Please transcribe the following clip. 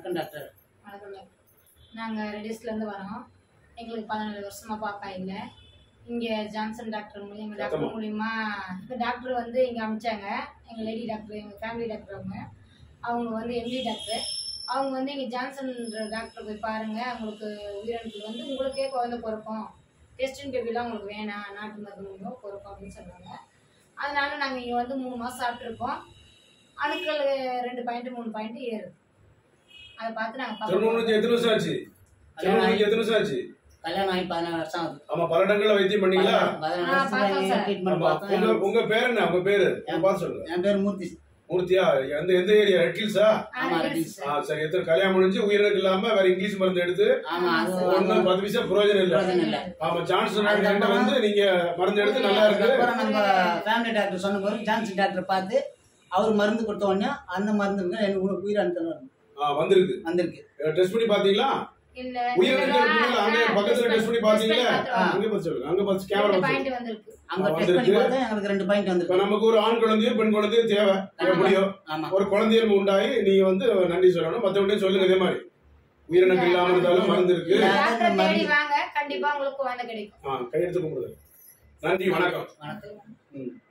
வணக்கம் டாக்டர் வணக்கம் டாக்டர் நாங்கள் ரெடிஸ்லேருந்து வரோம் எங்களுக்கு பதினாலு வருஷமா பாப்பா இல்லை இங்கே ஜான்சன் டாக்டர் மூலியம் எங்கள் டாக்டர் மூலியமா இப்போ டாக்டர் வந்து இங்கே அமிச்சாங்க எங்கள் லேடி டாக்டர் எங்கள் ஃபேமிலி டாக்டர் அவங்க அவங்க வந்து எம்டி டாக்டர் அவங்க வந்து இங்கே ஜான்சன்ற டாக்டர் போய் பாருங்கள் அவங்களுக்கு உயிரணுக்கள் வந்து உங்களுக்கே குழந்தை பிறக்கும் டெஸ்டின் பேபிலாம் உங்களுக்கு வேணாம் நாட்டு மருந்து மூலியமாக பிறக்கும் அப்படின்னு சொன்னாங்க அதனால நாங்கள் இங்கே வந்து மூணு மாதம் சாப்பிட்ருக்கோம் அணுக்கள் ரெண்டு பாயிண்ட் மூணு பாயிண்ட் ஏறுது அதை பார்த்து நாங்கள் திருமணம் எத்தனை வருஷம் ஆச்சு திருமணம் எத்தனை வருஷம் ஆச்சு கல்யாணம் ஆகி பதினாறு வருஷம் ஆகுது ஆமா பல இடங்கள்ல வைத்தியம் பண்ணீங்களா பதினாறு ஆ, பார்த்தோம் வருஷத்துல சார். ட்ரீட்மெண்ட் ஆமா. உங்க பார்த்தோம் உங்க பேர் என்ன உங்க பேரு உங்க பார்த்து சொல்லுங்க என் பேர் மூர்த்தி மூர்த்தியா எந்த எந்த ஏரியா ரெட்டில்ஸா ஆமா, ஆ, ரெடிஸ். ஆ சரி எத்தனை கல்யாணம் முடிஞ்சு உயிரிழக்கு இல்லாம வேற இங்கிலீஷ் மருந்து எடுத்து ஆமா அது ஒண்ணு வந்து பத்து பைசா பிரயோஜனம் இல்ல பிரயோஜனம் இல்ல. ஆமா சான்சன் டாக்டர் வந்து நீங்க மருந்து எடுத்து நல்லா இருக்கு அதுக்கப்புறம் நம்ம ஃபேமிலி டாக்டர் சொன்ன போது ஜான்சன் டாக்டர் பார்த்து அவர் மருந்து கொடுத்த உடனே அந்த மருந்து எனக்கு உனக்கு உயிர் அனுத்தணும் ஆ, வந்திருக்கு வந்திருக்கு டெஸ்ட் பண்ணி பாத்தீங்களா இல்ல உயிரிழக்கு இருக்குல்ல, அங்க பக்கத்துல டெஸ்ட் பண்ணி பாத்தீங்களா அங்க பார்த்து சொல்லுங்க அங்க பார்த்து கேமரா பார்த்து பாயிண்ட் வந்திருக்கு அங்க ஆ, டெஸ்ட் பண்ணி வந்திருக்கு. பார்த்தா எங்களுக்கு ரெண்டு பாயிண்ட் இப்ப வந்திருக்கு நமக்கு ஒரு ஆண் குழந்தையோ பெண் குழந்தையோ தேவை எப்படியோ ஆமா ஒரு குழந்தைகள் உண்டாகி நீங்க வந்து நன்றி சொல்லணும் மத்தவங்களையும் சொல்லுங்க இதே மாதிரி உயிரிழக்கு இல்லாம இருந்தாலும் மருந்து இருக்கு இல்ல. டாக்டரை தேடி வாங்க கண்டிப்பா உங்களுக்கு குழந்தை கிடைக்கும் ஆ, கையெழுத்து கும்பிடுங்க நன்றி வணக்கம் வணக்கம் ம்.